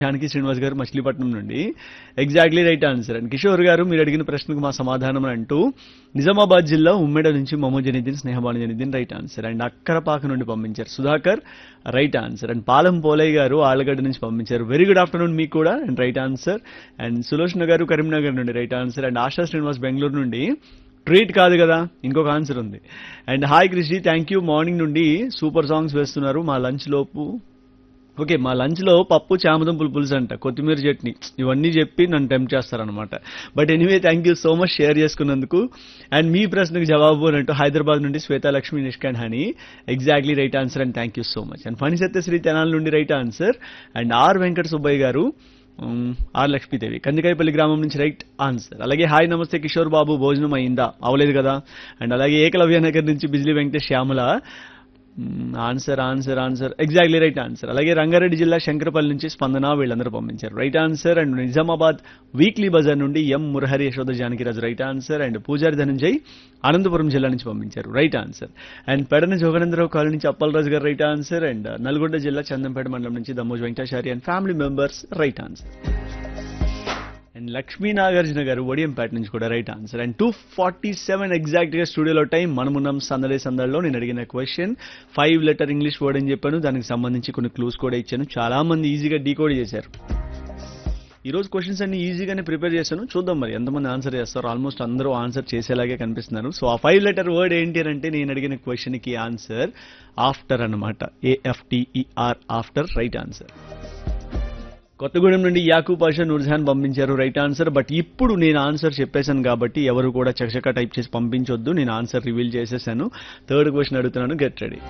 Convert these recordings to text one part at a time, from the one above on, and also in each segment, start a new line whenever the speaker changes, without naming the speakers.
జానకి శ్రీనివాస్ గారు మచిలీపట్నం నుండి exactly right answer and Kishore garu మీరు అడిగిన ప్రశ్నకు మా సమాధానం అంటూ నిజామాబాద్ జిల్లా ఉమ్మెడ నుంచి మమో Janidin Snehabanu Janidin right answer and Akkarapaka నుండి పంపించారు Sudhakar right answer and Palam Polaiah garu Allagadda నుంచి పంపించారు వెరీ గుడ్ ఆఫ్టర్నూన్ మీకు కూడా and right answer and Sulochana garu Karimnagar నుండి right answer and Asha Srinivas Bengaluru నుండి ట్రీట్ కాదు కదా ఇంకొక ఆన్సర్ ఉంది and hi Krishi thank you morning నుండి సూపర్ సాంగ్స్ వేస్తున్నారు మా లంచ్ లోపు ఓకే మా లంచ్ లో పప్పు చామదుంపులు పులుసు అంట కొత్తిమీర చట్నీ ఇవన్నీ చెప్పి నన్ను టెంప్ట్ చేస్తారనమాట but anyway thank you so much share చేసుకున్నందుకు అండ్ మీ ప్రశ్నకు జవాబు అన్నట్టు హైదరాబాద్ నుండి శ్వేతా లక్ష్మి నిష్కాన్ Honey exactly right answer and thank you so much and Phani Satyasri Tenali నుండి right answer and R Venkata Subbaiah garu um, are Lakshmidevi Kandikayapalli గ్రామం నుంచి రైట్ ఆన్సర్ అలాగే హాయ్ నమస్తే కిషోర్ బాబు భోజనం అయిందా అవలేదు కదా అండ్ అలాగే ఏకలవ్య నగర్ నుంచి Bijli Venkatesh Shyamala answer answer answer exactly right answer అలాగే రంగారెడ్డి జిల్లా శంకరపల్లి నుంచి స్పందన వీళ్ళందరూ పంపించారు right answer and Nizamabad weekly Bazaar నుండి M Murahari Yashoda Janakiraju right answer and Pujari Dhananjay Anantapuram జిల్లా నుంచి పంపించారు right answer and Pedana Joganendrarao colony నుంచి అప్పలరాజు గారు రైట్ ఆన్సర్ అండ్ నల్గొండ జిల్లా చందంపేట మండలం నుంచి Dammoj Venkatachari and family members right answer and Lakshmi Nagarjuna garu Odiyampet నుంచి కూడా right answer and two forty seven exact గా స్టూడియోలో టైం మనమున్నాం సందడే సందడిలో నేను అడిగిన question five letter English word అని చెప్పాను దానికి సంబంధించి కొన్ని క్లూస్ కూడా ఇచ్చాను చాలా మంది ఈజీగా డీకోడ్ చేశారు ఈ రోజు క్వశ్చన్స్ అన్ని ఈజీగానే ప్రిపేర్ చేశాను చూద్దాం మరి ఎంతమంది ఆన్సర్ చేస్తారు ఆల్మోస్ట్ అందరూ ఆన్సర్ చేసేలాగే కనిపిస్తున్నారు సో ఆ ఫైవ్ లెటర్ వర్డ్ ఏంటి అని అంటే నేను అడిగిన క్వశ్చన్ కి ఆన్సర్ ఆఫ్టర్ అన్నమాట A F T E R after right answer Kothagudem నుండి యాకూ పాషా నూర్జహాన్ పంపించారు రైట్ ఆన్సర్ బట్ ఇప్పుడు నేను ఆన్సర్ చెప్పేశాను కాబట్టి ఎవరు కూడా చకచక టైప్ చేసి పంపించొద్దు నేను ఆన్సర్ రివీల్ చేసేసాను థర్డ్ క్వశ్చన్ అడుగుతున్నాను గెట్ రెడీ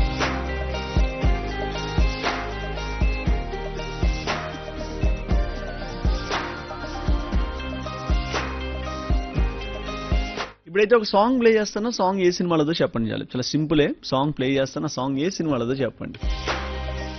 ఇప్పుడైతే ఒక సాంగ్ ప్లే చేస్తాను సాంగ్ ఏ సినిమాలదో చెప్పండి చాలు చాలా సింపులే సాంగ్ ప్లే చేస్తాను సాంగ్ ఏ సినిమాలదో చెప్పండి